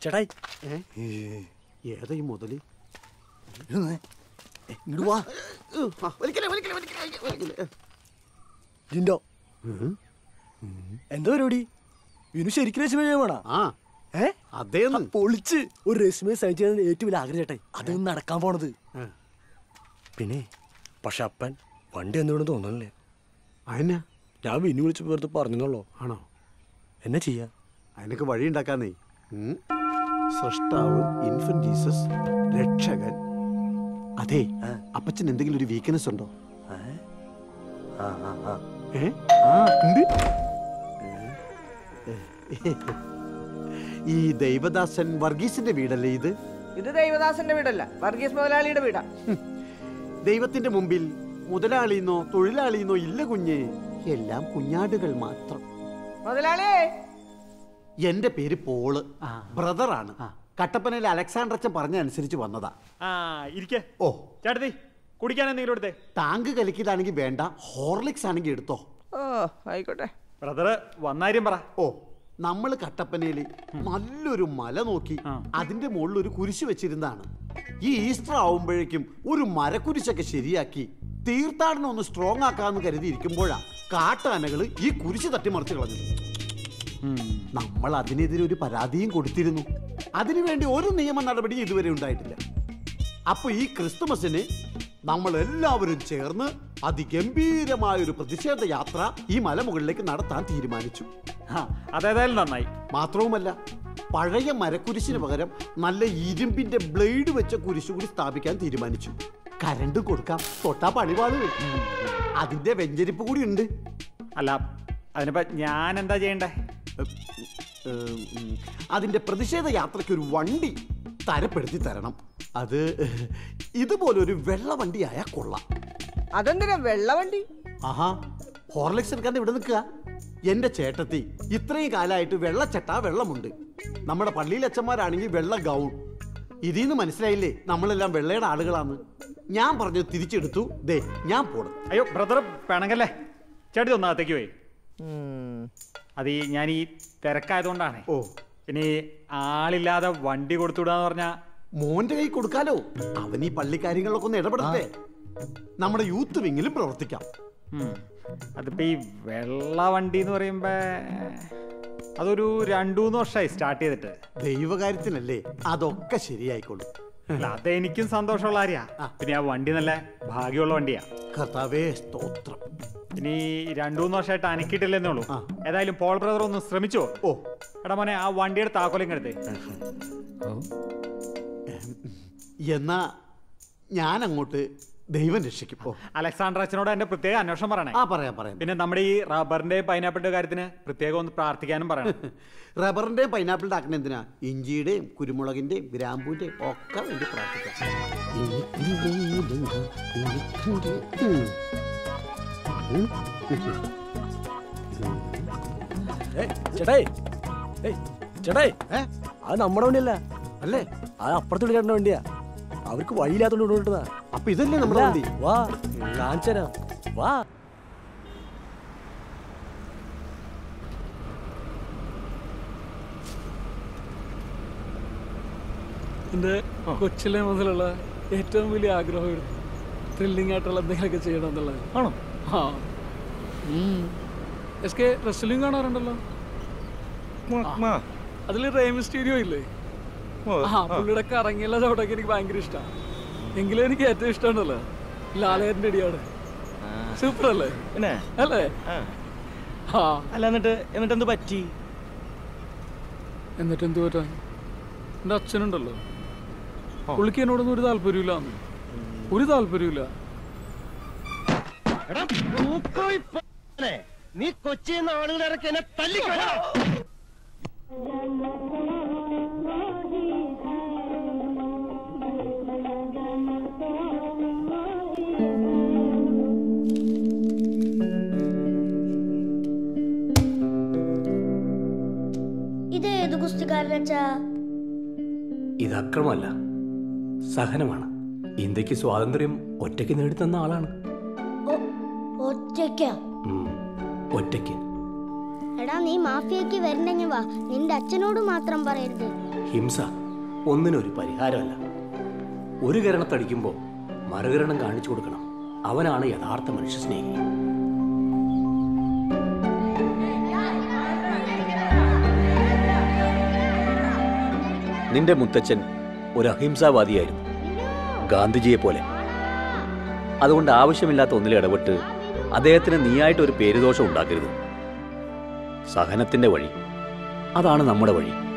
ചേട്ടായി ഏതാ ഈ മുതല് ഇങ്ങോട്ട് വാ ആ, വലിക്കല്ലേ, വലിക്കല്ലേ, വലിക്കല്ലേ, വലിക്കല്ലേ. ജിൻഡോ എന്താ പരിപാടി വിനു ശരിക്കും രശ്മി വേണോ ആ ഏ അതേന്ന് പൊളിച്ച് ഒരു രശ്മിയെ സൈൻ ചെയ്യാൻ ഏറ്റവും വലിയ ആഗ്രഹം ചേട്ടായി അതൊന്നും നടക്കാൻ പോണത് ആ. പിന്നെ പക്ഷെ അപ്പൻ വണ്ടി എന്തുകൊണ്ട് തോന്നണില്ലേ അതിനാ ഞാൻ വിനു വിളിച്ച് വെറുതെ പറഞ്ഞെന്നുള്ളൂ ആണോ എന്നാ ചെയ്യാ അതിനൊക്കെ വഴി ഉണ്ടാക്കാന്നേ ഉം. സൃഷ്ടാവ് ഇൻഫൻ ജീസസ് രക്ഷകൻ അതെ അപ്പച്ചൻ എന്തെങ്കിലും ഒരു വീക്ക്നെസ് ഉണ്ടോ ആ ആ ആ ഏ? ഉണ്ട്? ഈ ദൈവദാസൻ വർഗീസിന്റെ വീടല്ലേ ഇത് ഇത് ദൈവദാസന്റെ വീടല്ല വർഗീസ് മുതലാളിയുടെ വീടാ ദൈവത്തിന്റെ മുമ്പിൽ മുതലാളിന്നോ തൊഴിലാളിന്നോ ഇല്ല കുഞ്ഞേ എല്ലാം കുഞ്ഞാടുകൾ മാത്രം മുതലാളിയേ എന്റെ പേര് പോള് ബ്രദറാണ് കട്ടപ്പനയിലെ അലക്സാണ്ടർ അച്ഛൻ പറഞ്ഞ അനുസരിച്ച് വന്നതാ ആ ഇരിക്കേ ഓ ചേട്ടത്തി കുടിക്കാൻ എന്തെങ്കിലും എടുത്തേ ടാങ്ക് കലക്കിയതാണെങ്കിൽ വേണ്ട ഹോർലിക്സ് ആണെങ്കിൽ എടുത്തോ ഓ ആയിക്കോട്ടെ ബ്രദറ് വന്നാര്യം പറ ഓ നമ്മൾ കട്ടപ്പനയില് നല്ലൊരു മല നോക്കി അതിന്റെ മുകളിൽ ഒരു കുരിശ് വെച്ചിരുന്നാണ് ഈ ഈസ്റ്റർ ആവുമ്പോഴേക്കും ഒരു മരക്കുരിശൊക്കെ ശരിയാക്കി തീർത്ഥാടനം ഒന്ന് സ്ട്രോങ് ആക്കാന്ന് കരുതി ഇരിക്കുമ്പോഴാ കാട്ടാനകള് ഈ കുരിശ് തട്ടിമറിച്ച് കളഞ്ഞത് നമ്മൾ അതിനെതിരെ ഒരു പരാതിയും കൊടുത്തിരുന്നു അതിനുവേണ്ടി ഒരു നിയമ നടപടി ഇതുവരെ ഉണ്ടായിട്ടില്ല അപ്പൊ ഈ ക്രിസ്തുമസിന് നമ്മൾ എല്ലാവരും ചേർന്ന് അതിഗംഭീരമായ ഒരു പ്രതിഷേധ യാത്ര ഈ മലമുകളിലേക്ക് നടത്താൻ തീരുമാനിച്ചു അതേതായാലും നന്നായി മാത്രവുമല്ല പഴയ മരക്കുരിശിന് പകരം നല്ല ഇരുമ്പിന്റെ ബ്ലേഡ് വെച്ച കുരിശ് കൂടി സ്ഥാപിക്കാൻ തീരുമാനിച്ചു കരണ്ട് കൊടുക്കാം തൊട്ടാ പണിപാട് വരും. അതിന്റെ വെഞ്ചരിപ്പ് കൂടി ഉണ്ട് അല്ല അതിനിപ്പോ ഞാൻ എന്താ ചെയ്യണ്ടേ ഏം, ഉം, അതിന്റെ പ്രതിഷേധ യാത്രയ്ക്ക് ഒരു വണ്ടി തരപ്പെടുത്തി തരണം അത് ഇതുപോലൊരു വെള്ള വണ്ടിയായ കൊള്ളാം അതെന്തിനാ വെള്ളവണ്ടി ആഹാ ഹോർലിക്സ് എടുക്കാണ്ട് ഇവിടെ നിൽക്കുക എന്റെ ചേട്ടത്തി ഇത്രയും കാലമായിട്ട് വെള്ളച്ചട്ട വെള്ളമുണ്ട് നമ്മുടെ പള്ളിയിൽ അച്ഛന്മാരാണെങ്കിൽ വെള്ള ഗൗൺ ഇതിന്ന് മനസ്സിലായില്ലേ നമ്മളെല്ലാം വെള്ളയുടെ ആളുകളാണ് ഞാൻ പറഞ്ഞത് തിരിച്ചെടുത്തു ദേ ഞാൻ പോടും അയ്യോ ബ്രദർ പിണങ്ങല്ലേ ചേട്ടത്തി ഒന്നാകത്തേക്ക് പോയി അത് ഈ ഞാൻ ഈ തിരക്കായതുകൊണ്ടാണ് ഓ പിന്നെ ഈ ആളില്ലാതെ വണ്ടി കൊടുത്തുവിടാന്ന് പറഞ്ഞാ മോന്റെ കൈ കൊടുക്കാലോ അവൻ ഈ പള്ളിക്കാര്യങ്ങളിലൊക്കെ ഒന്ന് ഇടപെടട്ടെ നമ്മുടെ യൂത്ത് വിങ്ങിലും പ്രവർത്തിക്കാം ഉം. അതിപ്പോ ഈ വെള്ള വണ്ടി എന്ന് പറയുമ്പോ അതൊരു രണ്ടു മൂന്ന് വർഷമായി സ്റ്റാർട്ട് ചെയ്തിട്ട് ദൈവകാര്യത്തിനല്ലേ അതൊക്കെ ശരിയായിക്കോളും അല്ല അതെനിക്കും സന്തോഷമുള്ള കാര്യാ പിന്നെ ആ വണ്ടി നല്ല ഭാഗ്യമുള്ള വണ്ടിയാ കർത്താവേ സ്തോത്രം ഇനി രണ്ടു മൂന്ന് വർഷമായിട്ട് അനക്കിയിട്ടില്ലെന്നേ ഉള്ളൂ ഏതായാലും പോൾ ബ്രദർ ഒന്ന് ശ്രമിച്ചോ ഓ എടാ മോനെ ആ വണ്ടിയുടെ താക്കോലിങ് എടുത്തേ എന്നാ ഞാൻ അങ്ങോട്ട് ദൈവം രക്ഷിക്കും ഓ അലക്സാണ്ടർ അച്ഛനോട് എന്റെ പ്രത്യേക അന്വേഷണം പറയണേ ആ പറയാം പറയാം പിന്നെ നമ്മുടെ ഈ റബ്ബറിന്റെ പൈനാപ്പിളിന്റെ കാര്യത്തിന് പ്രത്യേകം ഒന്ന് പ്രാർത്ഥിക്കാനും പറയണം റബ്ബറിന്റെയും പൈനാപ്പിളിന്റെ ആക്കണ എന്തിനാ ഇഞ്ചിയുടെയും കുരുമുളകിന്റെയും ഗ്രാമ്പൂന്റെയും ഒക്കെ വേണ്ടി പ്രാർത്ഥിക്കാം ഉം. ഏയ്, ചേട്ടായി ഏയ്, ചേട്ടായി അത് നമ്മുടെ വണ്ടിയല്ല അല്ലേ അത് അപ്പുറത്തോട്ട് ചേട്ടൻ്റെ വണ്ടിയാ അവർക്ക് വഴിയില്ലാത്തോണ്ട് കൊണ്ടുവിട്ടതാ അപ്പൊ ഇതല്ലേ നമ്മുടെ ഇല്ല, വണ്ടി വാ കാണിച്ചരാ വാ എൻ്റെ കൊച്ചിലെ മുതലുള്ള ഏറ്റവും വലിയ ആഗ്രഹമായിരുന്നു ത്രില്ലിംഗ് ആയിട്ടുള്ള എന്തെങ്കിലുമൊക്കെ ചെയ്യണം എന്നുള്ളത് ആണോ ആ എസ് കെ റെസ്ലിംഗ് കാണാറുണ്ടല്ലോ അതിൽ റേമി സ്റ്റീരിയോ ഇല്ലേ ആ പുള്ളിയുടെ കറങ്ങിയുള്ള ചവിട്ടൊക്കെ എനിക്ക് ഭയങ്കര ഇഷ്ടമാണ് എങ്കിലും എനിക്ക് ഏറ്റവും ഇഷ്ടമുണ്ടല്ലോ ലാലേട്ടൻ്റെ അടിയാണ് സൂപ്പർ അല്ലേ പിന്നെ അല്ലേ ആ അല്ല എന്നിട്ട് എന്നിട്ട് എന്ത് പറ്റി എന്നിട്ട് എന്ത് പറ്റാൻ എൻ്റെ അച്ഛനുണ്ടല്ലോ പുള്ളിക്ക് എന്നോടൊന്നും ഒരു താല്പര്യമില്ല ഒരു താല്പര്യമില്ല നീ കൊച്ചിയിൽ നിന്ന് ആളുകളിറക്കി എന്നെ തല്ലിക്കൊല്ലോ ഇത് ഏത് കുസ്തിക്കാരനച്ചാ ഇത് അക്രമമല്ല സഹനമാണ് ഇന്ത്യക്ക് സ്വാതന്ത്ര്യം ഒറ്റയ്ക്ക് നേടിത്തന്ന ആളാണ് ഒറ്റയ്ക്കാ ഉം, ഒറ്റയ്ക്ക് എടാ നീ മാഫിയക്ക് വരണ്ടെങ്കിൽ വാ നിന്റെ അച്ഛനോട് മാത്രം പറയരുത് ഹിംസ ഒന്നിനൊരു പരിഹാരമല്ല ഒരു കരണത്തടിക്കുമ്പോൾ മറുകരണം കാണിച്ചു കൊടുക്കണം അവനാണ് യഥാർത്ഥ മനുഷ്യസ്നേഹി നിന്റെ മുത്തച്ഛൻ ഒരു അഹിംസാവാദിയായിരുന്നു ഗാന്ധിജിയെ പോലെ അതുകൊണ്ട് ആവശ്യമില്ലാത്ത ഒന്നിൽ ഇടപെട്ട് അദ്ദേഹത്തിന് നീയായിട്ട് ഒരു പേരുദോഷം ഉണ്ടാക്കരുത് സഹനത്തിന്റെ വഴി അതാണ് നമ്മുടെ വഴി